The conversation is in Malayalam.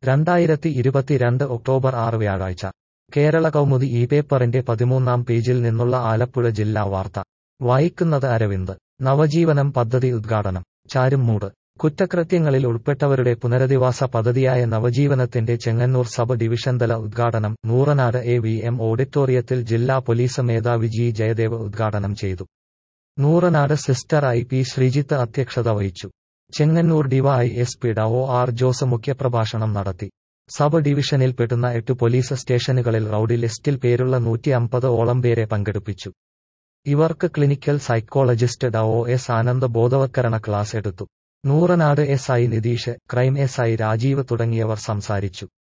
രണ്ടായിരത്തി ഇരുപത്തിരണ്ട് ഒക്ടോബർ ആറ് വ്യാഴാഴ്ച കേരള കൗമുദി ഈ പേപ്പറിന്റെ പതിമൂന്നാം പേജിൽ നിന്നുള്ള ആലപ്പുഴ ജില്ലാ വാർത്ത വായിക്കുന്നത് അരവിന്ദ് നവജീവനം പദ്ധതി ഉദ്ഘാടനം ചാരുംമൂട് കുറ്റകൃത്യങ്ങളിൽ ഉൾപ്പെട്ടവരുടെ പുനരധിവാസ പദ്ധതിയായ നവജീവനത്തിന്റെ ചെങ്ങന്നൂർ സബ് ഡിവിഷൻതല ഉദ്ഘാടനം നൂറനാട് എ വി എം ഓഡിറ്റോറിയത്തിൽ ജില്ലാ പോലീസ് മേധാവി ജി ജയദേവ് ഉദ്ഘാടനം ചെയ്തു Nooranad sister I P Sreejith അധ്യക്ഷത വഹിച്ചു Chengannur DY S P Dr O R Jose മുഖ്യപ്രഭാഷണം നടത്തി സബ് ഡിവിഷനിൽ പെടുന്ന എട്ട് പോലീസ് സ്റ്റേഷനുകളിൽ റൌഡി ലിസ്റ്റിൽ പേരുള്ള നൂറ്റി അമ്പത് ഓളം പേരെ പങ്കെടുപ്പിച്ചു ഇവർക്ക് clinical psychologist Dr O S Anand ബോധവത്കരണ ക്ലാസ് എടുത്തു Nooranad S I Nitheesh crime S I Rajeev തുടങ്ങിയവർ സംസാരിച്ചു